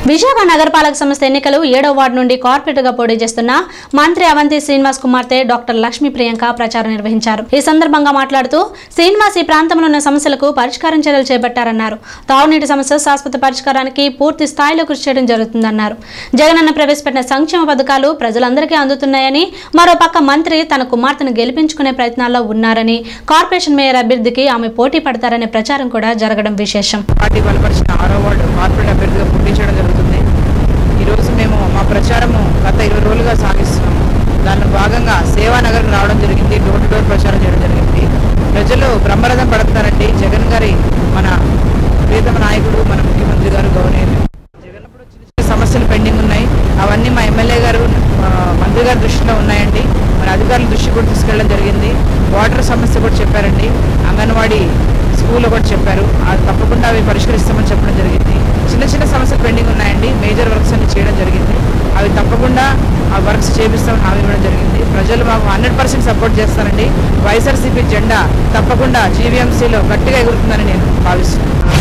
విశాఖ నగరపాలక సంస్థ ఎన్నికలు ఏడో వార్డు నుండి కార్పొరేటర్గా పోటీ చేస్తున్న మంత్రి అవంతి శ్రీనివాస్ కుమార్తె డాక్టర్ లక్ష్మీ ప్రియాంక ప్రచారం నిర్వహించారు ఈ సందర్భంగా మాట్లాడుతూ శ్రీనివాస్ ఈ ప్రాంతంలో ఉన్న సమస్యలకు పరిష్కారం చర్యలు చేపట్టారన్నారు తాగునీటి సమస్య శాశ్వత పరిష్కారానికి పూర్తి స్థాయిలో కృషి చేయడం జరుగుతుందన్నారు జగనన్న ప్రవేశపెట్టిన సంక్షేమ పథకాలు ప్రజలందరికీ అందుతున్నాయని మరో పక్క మంత్రి తన కుమార్తెను గెలిపించుకునే ప్రయత్నాల్లో ఉన్నారని కార్పొరేషన్ మేయర్ అభ్యర్థికి ఆమె పోటీ పడతారనే ప్రచారం కూడా జరగడం విశేషం పార్టీ బలపరిచిన ఆరో వార్డు కార్పొరేట్ అభ్యర్థిగా పోటీ చేయడం జరుగుతుంది ఈరోజు మేము మా ప్రచారము గత ఇరవై రోజులుగా సాగిస్తున్నాము దానిలో భాగంగా సేవానగర్కి రావడం జరిగింది డోర్ టు డోర్ ప్రచారం చేయడం జరిగింది ప్రజలు బ్రహ్మరథం పడుతున్నారండి జగన్ గారి మన ప్రియతమ నాయకుడు మన ముఖ్యమంత్రి గారు గవర్నర్ జగన్ అప్పుడు చిన్న చిన్న సమస్యలు పెండింగ్ ఉన్నాయి అవన్నీ మా ఎమ్మెల్యే గారు ఆ, మంత్రి గారి దృష్టిలో ఉన్నాయండి మన అధికారుల దృష్టి కూడా తీసుకెళ్ళడం జరిగింది వాటర్ సమస్య కూడా చెప్పారండి అంగన్వాడీ స్కూల్లో కూడా చెప్పారు అది తప్పకుండా అవి పరిష్కరిస్తామని చెప్పడం జరిగింది చిన్న చిన్న సమస్యలు పెండింగ్ ఉన్నాయండి మేజర్ వర్క్స్ అన్ని చేయడం జరిగింది అవి తప్పకుండా ఆ వర్క్స్ చేపిస్తామని హామీ ఇవ్వడం జరిగింది ప్రజలు మాకు హండ్రెడ్ పర్సెంట్ సపోర్ట్ చేస్తారండి వైఎస్ఆర్సీపీ జెండా తప్పకుండా జీవీఎంసీలో గట్టిగా ఎగురుతుందని నేను భావిస్తున్నాను